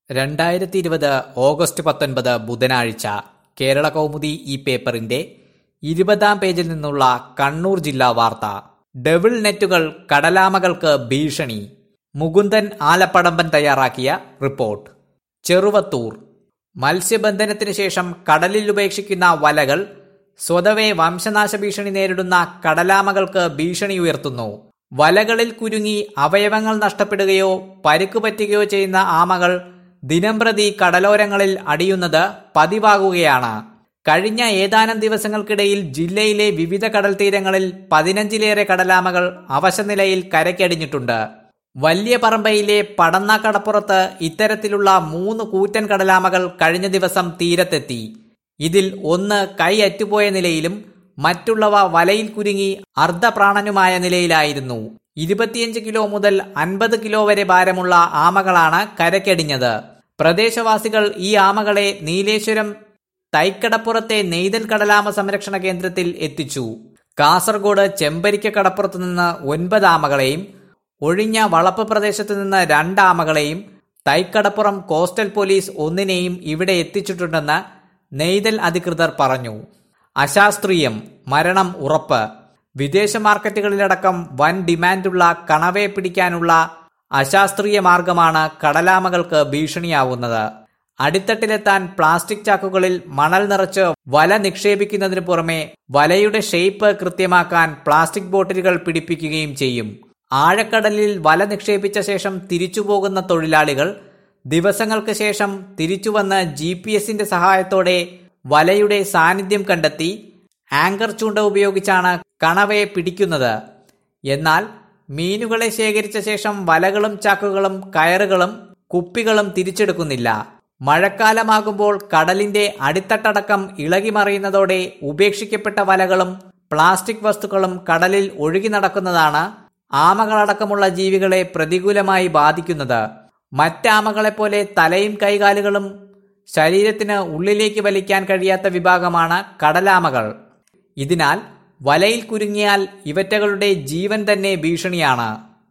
രണ്ടായിരത്തി ഇരുപത് ഓഗസ്റ്റ് പത്തൊൻപത് ബുധനാഴ്ച കേരള കൗമുദി ഈ പേപ്പറിന്റെ ഇരുപതാം പേജിൽ നിന്നുള്ള കണ്ണൂർ ജില്ലാ വാർത്ത ഡെവിൾ നെറ്റുകൾ കടലാമകൾക്ക് ഭീഷണി മുകുന്ദൻ ആലപ്പടമ്പൻ തയ്യാറാക്കിയ റിപ്പോർട്ട് ചെറുവത്തൂർ മത്സ്യബന്ധനത്തിന് ശേഷം കടലിൽ ഉപേക്ഷിക്കുന്ന വലകൾ സ്വതവേ വംശനാശ ഭീഷണി നേരിടുന്ന കടലാമകൾക്ക് ഭീഷണി ഉയർത്തുന്നു വലകളിൽ കുരുങ്ങി അവയവങ്ങൾ നഷ്ടപ്പെടുകയോ പരുക്ക് പറ്റുകയോ ചെയ്യുന്ന ആമകൾ ദിനംപ്രതി കടലോരങ്ങളിൽ അടിയുന്നത് പതിവാകുകയാണ് കഴിഞ്ഞ ഏതാനും ദിവസങ്ങൾക്കിടയിൽ ജില്ലയിലെ വിവിധ കടൽ തീരങ്ങളിൽ പതിനഞ്ചിലേറെ കടലാമകൾ അവശനിലയിൽ കരയ്ക്കടിഞ്ഞിട്ടുണ്ട് വലിയ പറമ്പയിലെ പടന്ന കടപ്പുറത്ത് ഇത്തരത്തിലുള്ള മൂന്ന് കൂറ്റൻ കടലാമകൾ കഴിഞ്ഞ ദിവസം തീരത്തെത്തി ഇതിൽ ഒന്ന് കൈ അറ്റുപോയ നിലയിലും മറ്റുള്ളവ വലയിൽ കുരുങ്ങി അർദ്ധപ്രാണനുമായ നിലയിലായിരുന്നു ഇരുപത്തിയഞ്ച് കിലോ മുതൽ അൻപത് കിലോ വരെ ഭാരമുള്ള ആമകളാണ് കരക്കടിഞ്ഞത് പ്രദേശവാസികൾ ഈ ആമകളെ നീലേശ്വരം തൈക്കടപ്പുറത്തെ നെയ്തൽ കടലാമ സംരക്ഷണ കേന്ദ്രത്തിൽ എത്തിച്ചു കാസർഗോഡ് ചെമ്പരിക്ക കടപ്പുറത്ത് നിന്ന് ഒൻപത് ആമകളെയും ഒഴിഞ്ഞ വളപ്പ് പ്രദേശത്ത് നിന്ന് രണ്ട് ആമകളെയും തൈക്കടപ്പുറം കോസ്റ്റൽ പോലീസ് ഒന്നിനെയും ഇവിടെ എത്തിച്ചിട്ടുണ്ടെന്ന് നെയ്തൽ അധികൃതർ പറഞ്ഞു അശാസ്ത്രീയം മരണം ഉറപ്പ് വിദേശ മാർക്കറ്റുകളിലടക്കം വൻ ഡിമാൻഡുള്ള കണവയെ പിടിക്കാനുള്ള അശാസ്ത്രീയ മാർഗമാണ് കടലാമകൾക്ക് ഭീഷണിയാവുന്നത് അടിത്തട്ടിലെത്താൻ പ്ലാസ്റ്റിക് ചാക്കുകളിൽ മണൽ നിറച്ച് വല നിക്ഷേപിക്കുന്നതിന് പുറമെ വലയുടെ ഷേപ്പ് കൃത്യമാക്കാൻ പ്ലാസ്റ്റിക് ബോട്ടിലുകൾ പിടിപ്പിക്കുകയും ചെയ്യും ആഴക്കടലിൽ വല നിക്ഷേപിച്ച ശേഷം തിരിച്ചു പോകുന്ന തൊഴിലാളികൾ ദിവസങ്ങൾക്ക് ശേഷം തിരിച്ചുവന്ന് ജി പി എസിന്റെ സഹായത്തോടെ വലയുടെ സാന്നിധ്യം കണ്ടെത്തി ആങ്കർ ചൂണ്ട ഉപയോഗിച്ചാണ് കണവയെ പിടിക്കുന്നത് എന്നാൽ മീനുകളെ ശേഖരിച്ച ശേഷം വലകളും ചാക്കുകളും കയറുകളും കുപ്പികളും തിരിച്ചെടുക്കുന്നില്ല മഴക്കാലമാകുമ്പോൾ കടലിന്റെ അടിത്തട്ടടക്കം ഇളകി മറിയുന്നതോടെ ഉപേക്ഷിക്കപ്പെട്ട വലകളും പ്ലാസ്റ്റിക് വസ്തുക്കളും കടലിൽ ഒഴുകി നടക്കുന്നതാണ് ആമകളടക്കമുള്ള ജീവികളെ പ്രതികൂലമായി ബാധിക്കുന്നത് മറ്റാമകളെപ്പോലെ തലയും കൈകാലുകളും ശരീരത്തിന് ഉള്ളിലേക്ക് വലിക്കാൻ കഴിയാത്ത വിഭാഗമാണ് കടലാമകൾ ഇതിനാൽ വലയിൽ കുരുങ്ങിയാൽ ഇവറ്റകളുടെ ജീവൻ തന്നെ ഭീഷണിയാണ്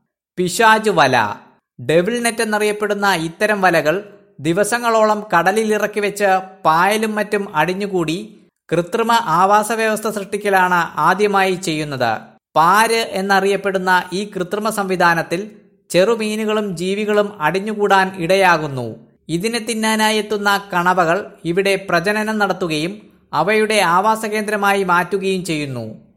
പിശാജ് വല ഡെവിൾ നെറ്റ് എന്നറിയപ്പെടുന്ന ഇത്തരം വലകൾ ദിവസങ്ങളോളം കടലിൽ ഇറക്കി വെച്ച് പായലും മറ്റും അടിഞ്ഞുകൂടി കൃത്രിമ ആവാസ വ്യവസ്ഥ സൃഷ്ടിക്കലാണ് ആദ്യമായി ചെയ്യുന്നത് പാര് എന്നറിയപ്പെടുന്ന ഈ കൃത്രിമ സംവിധാനത്തിൽ ചെറുമീനുകളും ജീവികളും അടിഞ്ഞുകൂടാൻ ഇടയാകുന്നു ഇതിനെ തിന്നാനായി എത്തുന്ന കണവകൾ ഇവിടെ പ്രജനനം നടത്തുകയും അവയുടെ ആവാസ കേന്ദ്രമായി മാറ്റുകയും ചെയ്യുന്നു